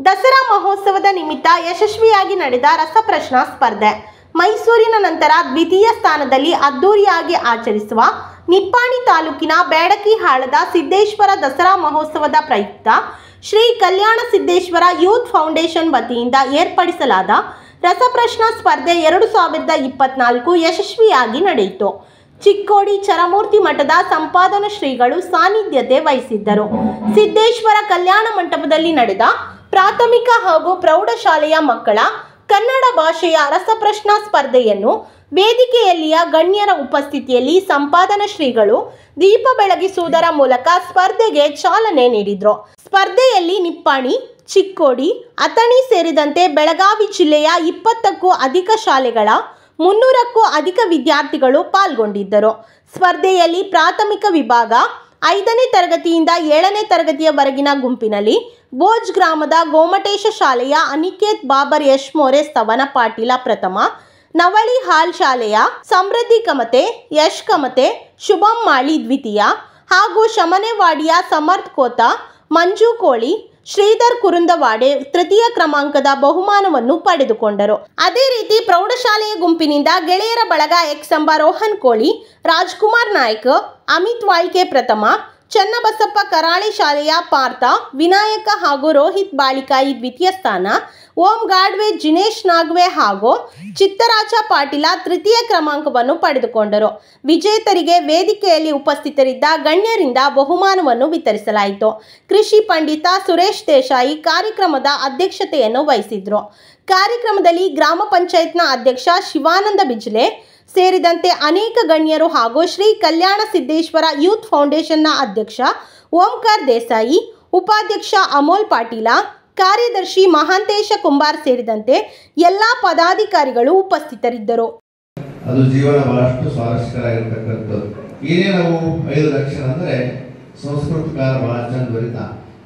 ದಸರಾ ಮಹೋತ್ಸವದ ನಿಮಿತ್ತ ಯಶಸ್ವಿಯಾಗಿ ನಡೆದ ರಸಪ್ರಶ್ನಾ ಸ್ಪರ್ಧೆ ಮೈಸೂರಿನ ನಂತರ ದ್ವಿತೀಯ ಸ್ಥಾನದಲ್ಲಿ ಅದ್ದೂರಿಯಾಗಿ ಆಚರಿಸುವ ನಿಪ್ಪಾಣಿ ತಾಲೂಕಿನ ಬೇಡಕಿಹಾಳದ ಸಿದ್ದೇಶ್ವರ ದಸರಾ ಮಹೋತ್ಸವದ ಪ್ರಯುಕ್ತ ಶ್ರೀ ಕಲ್ಯಾಣ ಸಿದ್ದೇಶ್ವರ ಯೂತ್ ಫೌಂಡೇಶನ್ ವತಿಯಿಂದ ಏರ್ಪಡಿಸಲಾದ ರಸಪ್ರಶ್ನಾ ಸ್ಪರ್ಧೆ ಎರಡು ಸಾವಿರದ ಇಪ್ಪತ್ನಾಲ್ಕು ಯಶಸ್ವಿಯಾಗಿ ನಡೆಯಿತು ಚಿಕ್ಕೋಡಿ ಚರಮೂರ್ತಿ ಮಠದ ಸಂಪಾದನ ಶ್ರೀಗಳು ಸಾನ್ನಿಧ್ಯತೆ ವಹಿಸಿದ್ದರು ಸಿದ್ದೇಶ್ವರ ಕಲ್ಯಾಣ ಮಂಟಪದಲ್ಲಿ ನಡೆದ ಪ್ರಾಥಮಿಕ ಹಾಗೂ ಪ್ರೌಢಶಾಲೆಯ ಮಕ್ಕಳ ಕನ್ನಡ ಭಾಷೆಯ ರಸಪ್ರಶ್ನಾ ಸ್ಪರ್ಧೆಯನ್ನು ವೇದಿಕೆಯಲ್ಲಿಯ ಗಣ್ಯರ ಉಪಸ್ಥಿತಿಯಲ್ಲಿ ಸಂಪಾದನ ಶ್ರೀಗಳು ದೀಪ ಬೆಳಗಿಸುವುದರ ಮೂಲಕ ಸ್ಪರ್ಧೆಗೆ ಚಾಲನೆ ನೀಡಿದ್ರು ಸ್ಪರ್ಧೆಯಲ್ಲಿ ನಿಪ್ಪಾಣಿ ಚಿಕ್ಕೋಡಿ ಅಥಣಿ ಸೇರಿದಂತೆ ಬೆಳಗಾವಿ ಜಿಲ್ಲೆಯ ಇಪ್ಪತ್ತಕ್ಕೂ ಅಧಿಕ ಶಾಲೆಗಳ ಮುನ್ನೂರಕ್ಕೂ ಅಧಿಕ ವಿದ್ಯಾರ್ಥಿಗಳು ಪಾಲ್ಗೊಂಡಿದ್ದರು ಸ್ಪರ್ಧೆಯಲ್ಲಿ ಪ್ರಾಥಮಿಕ ವಿಭಾಗ ಐದನೇ ತರಗತಿಯಿಂದ ಏಳನೇ ತರಗತಿಯವರೆಗಿನ ಗುಂಪಿನಲ್ಲಿ ಬೋಜ್ ಗ್ರಾಮದ ಗೋಮಟೇಶ ಶಾಲೆಯ ಅನಿಕೇತ್ ಬಾಬರ್ ಯಶ್ಮೋರೆ ಸ್ತವನ ಪಾಟೀಲ ಪ್ರಥಮ ನವಳಿ ಹಾಲ್ ಶಾಲೆಯ ಸಮೃದ್ಧಿ ಕಮತೆ ಯಶ್ ಕಮತೆ ಶುಭಂ ಮಾಳಿ ದ್ವಿತೀಯ ಹಾಗೂ ಶಮನೆವಾಡಿಯ ಸಮರ್ಥ್ ಕೋತ ಮಂಜು ಕೋಳಿ ಶ್ರೀಧರ್ ಕುರುಂದವಾಡೆ ತೃತೀಯ ಕ್ರಮಾಂಕದ ಬಹುಮಾನವನ್ನು ಪಡೆದುಕೊಂಡರು ಅದೇ ರೀತಿ ಪ್ರೌಢಶಾಲೆಯ ಗುಂಪಿನಿಂದ ಗೆಳೆಯರ ಬಳಗ ಎಕ್ಸ್ ಎಂಬ ರೋಹನ್ ಕೋಳಿ ರಾಜ್ಕುಮಾರ್ ನಾಯ್ಕ ಅಮಿತ್ ವಾಳ್ಕೆ ಪ್ರಥಮ ಚನ್ನಬಸಪ್ಪ ಕರಾಳೆ ಶಾಲೆಯ ಪಾರ್ಥ ವಿನಾಯಕ ಹಾಗೂ ರೋಹಿತ್ ಬಾಳಿಕಾಯಿ ದ್ವಿತೀಯ ಸ್ಥಾನ ಓಂ ಗಾಡ್ವೆ ಜಿನೇಶ್ ನಾಗ್ವೆ ಹಾಗೂ ಚಿತ್ತರಾಜ ಪಾಟೀಲ ತೃತೀಯ ಕ್ರಮಾಂಕವನ್ನು ಪಡೆದುಕೊಂಡರು ವಿಜೇತರಿಗೆ ವೇದಿಕೆಯಲ್ಲಿ ಉಪಸ್ಥಿತರಿದ್ದ ಗಣ್ಯರಿಂದ ಬಹುಮಾನವನ್ನು ವಿತರಿಸಲಾಯಿತು ಕೃಷಿ ಪಂಡಿತ ಸುರೇಶ್ ದೇಸಾಯಿ ಕಾರ್ಯಕ್ರಮದ ಅಧ್ಯಕ್ಷತೆಯನ್ನು ವಹಿಸಿದ್ರು ಕಾರ್ಯಕ್ರಮದಲ್ಲಿ ಗ್ರಾಮ ಪಂಚಾಯತ್ನ ಅಧ್ಯಕ್ಷ ಶಿವಾನಂದ ಬಿಜ್ಲೆ ಸೇರಿದಂತೆ ಅನೇಕ ಗಣ್ಯರು ಹಾಗೂ ಶ್ರೀ ಕಲ್ಯಾಣ ಸಿದ್ದೇಶ್ವರ ಯೂತ್ ಫೌಂಡೇಶನ್ನ ಅಧ್ಯಕ್ಷ ಓಂಕಾರ್ ದೇಸಾಯಿ ಉಪಾಧ್ಯಕ್ಷ ಅಮೋಲ್ ಪಾಟೀಲ ಕಾರ್ಯದರ್ಶಿ ಮಹಾಂತೇಶ ಕುಂಬಾರ್ ಸೇರಿದಂತೆ ಎಲ್ಲ ಪದಾಧಿಕಾರಿಗಳು ಉಪಸ್ಥಿತರಿದ್ದರು ಅದು ಜೀವನ ಬಹಳಷ್ಟು ಸ್ವಾರಸ್ಯಕರಾಗಿರ್ತಕ್ಕಂಥದ್ದು ಏನೇ ನಾವು ಐದು ಲಕ್ಷಣ ಅಂದ್ರೆ ಸಂಸ್ಕೃತಕಾರ ಬಹಳ ಚಂದ ಬರಿತ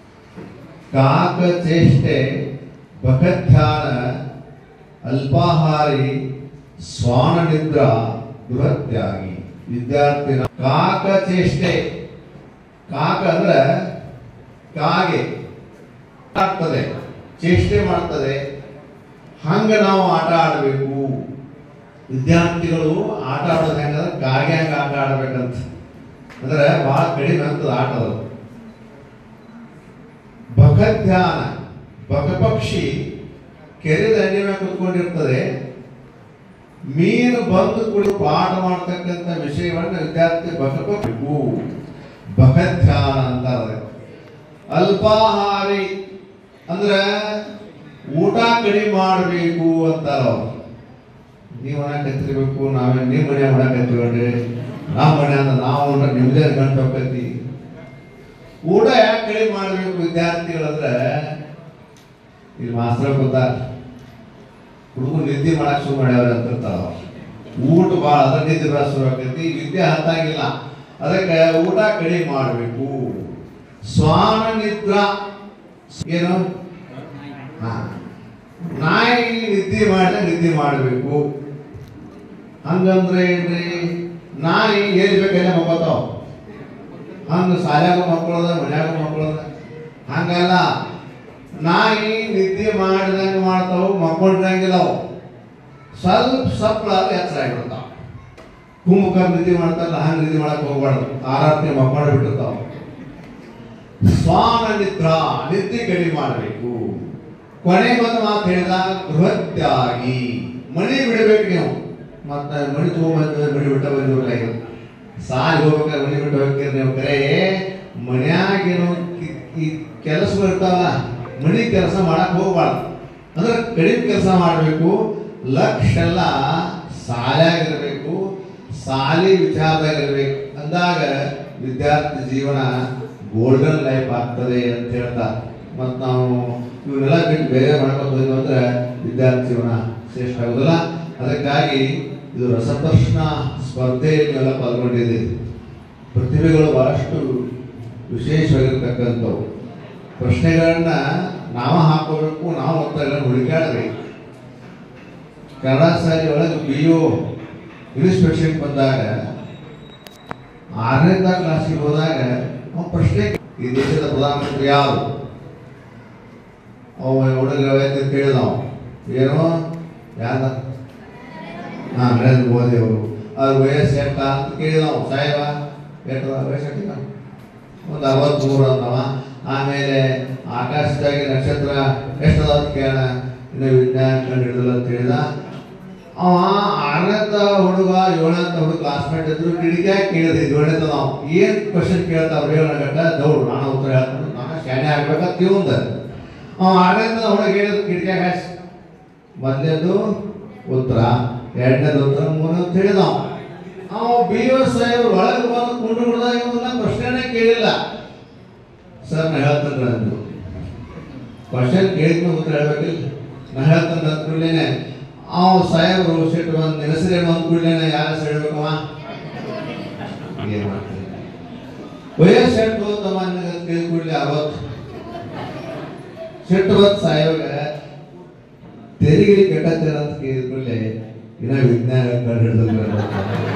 ಕಾಕ ಚೇಷ್ಟೆ ಬಕಧ್ಯಾನ ಅಲ್ಪಾಹಾರಿ ಸ್ವಾನ ನಿದ್ರಾ ಬೃಹತ್ಯಾಗಿ ವಿದ್ಯಾರ್ಥಿನ ಕಾಕ ಚೇಷ್ಟೆ ಕಾಕ ಅಂದ್ರೆ ಕಾಗೆ ಆಗ್ತದೆ ಚೇಷ್ಟೆ ಮಾಡ್ತದೆ ಹಂಗ ನಾವು ಆಟ ಆಡಬೇಕು ವಿದ್ಯಾರ್ಥಿಗಳು ಆಟ ಆಡೋದು ಹೆಂಗಂದ್ರೆ ಕಾಗೆ ಹಂಗ ಆಟ ಆಡ್ಬೇಕಂತ ಅಂದ್ರೆ ಬಹಳ ಕಡಿಮೆ ಅಂತದ ಆಟ ಅದು ಬಕಧ್ಯಾನ ಬಕಪಕ್ಷಿ ಕೆರೆ ದಂಡಿ ಮೇಲೆ ಕುತ್ಕೊಂಡಿರ್ತದೆ ಮೀನು ಬಂದು ಕುಡಿ ಪಾಠ ಮಾಡ್ತಕ್ಕಂಥ ವಿಷಯವನ್ನ ವಿದ್ಯಾರ್ಥಿ ಬಕಪಕ್ಷಿಗೂ ಬಕಧ್ಯಾನ ಅಂತಾರೆ ಅಲ್ಪಾಹಾರಿ ಅಂದ್ರೆ ಊಟ ಕಡಿಮೆ ಮಾಡಬೇಕು ಅಂತಾರ ಅವ್ರು ನೀವು ಮನೆ ಕತ್ತಿರ್ಬೇಕು ನಾವೇ ನಿಮ್ಮ ಮನೆ ಮನೆ ಕತ್ತಿಕೊಂಡ್ರಿ ನಮ್ಮ ಮನೆ ಅಂದ್ರೆ ನಾವು ಅಂದ್ರೆ ನಿಮ್ದೇ ಗಂಟು ಹೋಗ್ತೈತಿ ಊಟ ಯಾಕೆ ಕಡಿಮೆ ಮಾಡಬೇಕು ವಿದ್ಯಾರ್ಥಿಗಳಂದ್ರೆ ಇಲ್ಲಿ ಮಾಸ್ತರ ಗೊತ್ತಾರ ಹುಡುಗರು ನಿದ್ದೆ ಮಾಡಕ್ ಶುರು ಮಾಡ್ಯಾರ ಅಂತ ಇರ್ತಾರ ಅವ್ರು. ಊಟ ಭಾಳ ಅದ್ರ ನಿದ್ದೆ ಬರ ಶುರು ಆಕೈತಿ ವಿದ್ಯೆ ಹತ್ತಾಗಿಲ್ಲ ಅದಕ್ಕೆ ಊಟ ಕಡಿಮೆ ಮಾಡಬೇಕು ಸ್ವಾನ ನಿದ್ರಾ ಏನು ಹಾ. ನಾಯಿ ನಿದ್ದೆ ಮಾಡಿದ್ರೆ ನಿದ್ದೆ ಮಾಡಬೇಕು ಹಂಗಂದ್ರೆ ಏನ್ರಿ ನಾಯಿ ಏನ್ ಬೇಕಲ್ಲ ಮಕ್ಕೋತಾವ ಹಂಗ ಶಾಲ್ಯಾಗ ಮಕ್ಕಳದ ಮನ್ಯಾಗ ಮಕ್ಕಳದ ಹಂಗಲ್ಲ ನಾಯಿ ನಿದ್ದೆ ಮಾಡಿದಂಗ ಮಾಡ್ತಾವ ಮಕ್ಕೊಂಡ್ರಂಗಿಲ್ಲ ಅವು ಸ್ವಲ್ಪ ಸಪ್ಪಳ ಎಚ್ಚರ ಆಗಿಬಿಡ್ತಾವ ಕುಂಭಕ ನಿದ್ದೆ ಮಾಡ್ತಾರಲ್ಲ ಹಂಗ ನಿದ್ದೆ ಮಾಡಕ್ ಹೋಗ್ಬಾರ್ದು ಆರಾತ್ರಿ ಮಕ್ಕೊಂಡು ಬಿಟ್ಟಿರ್ತಾವ ಸ್ವಾನ ನಿದ್ರಾ ನಿದ್ದೆ ಕಡಿಮೆ ಮಾಡಬೇಕು ಕೊನೆಗೆ ಒಂದು ಮಾತು ಹೇಳಿದ ಬೃಹತ್ಯಾಗಿ ಮಣಿ ಬಿಡಬೇಕು ನೀವು ಮತ್ತೆ ಮಣಿ ತಗೊಂಡ್ಬಂದು ಮಣಿ ಬಿಟ್ಟ ಬಂದಿರಲ್ಲ ಈಗ ಸಾಲಿ ಹೋಗ್ಬೇಕಾದ್ರೆ ಮಣಿ ಬಿಟ್ಟು ಹೋಗ್ತೀರಿ ನೀವು ಕರೆ ಮನ್ಯಾಗೇನು ಕಿ- ಈ ಕೆಲಸಗಳು ಇರ್ತಾವಲ್ಲ ಮಣಿ ಕೆಲಸ ಮಾಡಕ್ ಹೋಗ್ಬಾರ್ದು ಅಂದ್ರೆ ಕಡಿಮೆ ಕೆಲಸ ಮಾಡಬೇಕು ಲಕ್ಷ ಎಲ್ಲ ಸಾಲಾಗಿರ್ಬೇಕು ಸಾಲಿ ವಿಚಾರದಾಗಿರ್ಬೇಕು ಅಂದಾಗ ವಿದ್ಯಾರ್ಥಿ ಜೀವನ ಗೋಲ್ಡನ್ ಲೈಫ್ ಆಗ್ತದೆ ಅಂತ ಹೇಳ್ತಾರೆ ಮತ್ತು ನಾವು ಇವನ್ನೆಲ್ಲ ಬಿಟ್ಟು ಬೇರೆ ಮಾಡ್ಕೊಂಡು ಹೋದ್ವಿ ಅಂದ್ರೆ ವಿದ್ಯಾರ್ಥಿ ಜೀವನ ಶ್ರೇಷ್ಠ ಆಗುದಿಲ್ಲ ಅದಕ್ಕಾಗಿ ಇದು ರಸಪ್ರಶ್ನ ಸ್ಪರ್ಧೆಯಲ್ಲಿ ಎಲ್ಲ ಪಾಲ್ಗೊಂಡಿದ್ದೀವಿ ಪ್ರತಿಭೆಗಳು ಬಹಳಷ್ಟು ವಿಶೇಷವಾಗಿರ್ತಕ್ಕಂಥವು ಪ್ರಶ್ನೆಗಳನ್ನ ನಾವು ಹಾಕೋಬೇಕು ನಾವು ಉತ್ತರಗಳನ್ನು ಹುಡುಕಾಡಬೇಕು ಕನ್ನಡ ಸಾಲಿ ಒಳಗೆ ಬಿ ಯು ಇಂಗ್ಲಿಷ್ ಪರೀಕ್ಷೆಗೆ ಬಂದಾಗ ಆರನೇ ಕ್ಲಾಸಿಗೆ ಹೋದಾಗ ಅವ್ನು ಪ್ರಶ್ನೆ ಈ ದೇಶದ ಪ್ರಧಾನಮಂತ್ರಿ ಯಾರು ಅವ ಹುಡುಗ ವೈದ್ಯ ಕೇಳಿದವ ಏನು ಯಾರ ಹಾಂ ನರೇಂದ್ರ ಮೋದಿ ಅವರು ಅವ್ರ ವಯಸ್ಸು ಎಷ್ಟ ಅಂತ ಕೇಳಿದವ ಸಾಹೇಬ ಎಷ್ಟು ವಯಸ್ಸು ಎಷ್ಟಿಲ್ಲ ಒಂದು ಅರವತ್ತ್ಮೂರು ಅಂದವ ಆಮೇಲೆ ಆಕಾಶದಾಗಿ ನಕ್ಷತ್ರ ಎಷ್ಟು ಅದಾವ ಅಂತ ಕೇಳ ಇನ್ನು ವಿಜ್ಞಾನ ಕಂಡು ಹಿಡಿದಿಲ್ಲ ಅಂತ ಹೇಳಿದ ಅವ ಆರನೇದ ಹುಡುಗ ಏಳನೇದ ಹುಡುಗ ಕ್ಲಾಸ್ಮೇಟ್ ಇದ್ರು ಕಿಡಿಕ್ಯಾಗ ಕೇಳಿದ್ರಿ ಏಳನೇದ ನಾವು ಏನ್ ಕ್ವಶನ್ ಕೇಳ್ತಾವ್ರಿ ಏಳನೇ ಗಂಟ ದೌಡ್ ನಾನು ಉತ್ತರ ಹೇಳ್ತಾನೆ ನಾನು ಶಾನೆ ಆಗ್ಬೇಕಂತ ಇವಂದ ಅವ ಆರನೇದ ಹುಡುಗ ಹೇಳಿದ್ರು ಕಿಡಿಕ್ಯಾಗ ಹಾಸ್ ಮೊದಲೇದು ಉತ್ತರ ಎರಡನೇದು ಉತ್ತರ ಮೂರನೇದು ಹೇಳಿದ ಅವ ಬಿ ಓ ಸಾಹೇಬ್ ಒಳಗೆ ಬಂದು ಕುಂಡು ಬಿಡ್ದಾಗ ಇವನ್ನ ಪ್ರಶ್ನೆನೇ ಕೇಳಿಲ್ಲ ಸರ್ ನಾ ಹೇಳ್ತೇನೆ ಅಂದ್ರು ಕ್ವಶನ್ ಕೇಳಿದ್ಮೇಲೆ ಉತ್ತರ ಹೇಳ್ಬೇಕಿಲ್ಲ ನಾ ಹೇಳ್ತೇನೆ ಅಂದ ಕೂಡಲೇನೆ ಅವ ಸಾಹೇಬ್ರು ಸಿಟ್ಟು ಬಂದು ನೆನೆಸರೆ ಬಂದ ಕೂಡಲೇನೆ ಯಾರ ಹೇಳ್ಬೇಕವ ಏನ್ ಮಾಡ್ತೀನಿ ವಯಸ್ಸು ಎಷ್ಟು ತಮ್ಮ ಕೇಳಿದ ಕೂಡಲೇ ಅವತ್ತು ಸಿಟ್ಟು ಬಂದು ಸಾಹೇಬ್ಗ ತೆರಿಗೆ ಕೆಟ್ಟತ್ತೇನ ಅಂತ ಕೇಳಿದ ಕೂಡಲೇ ಇನ್ನ ವಿಜ್ಞಾನ ಕಂಡು ಹಿಡಿದ್ರೆ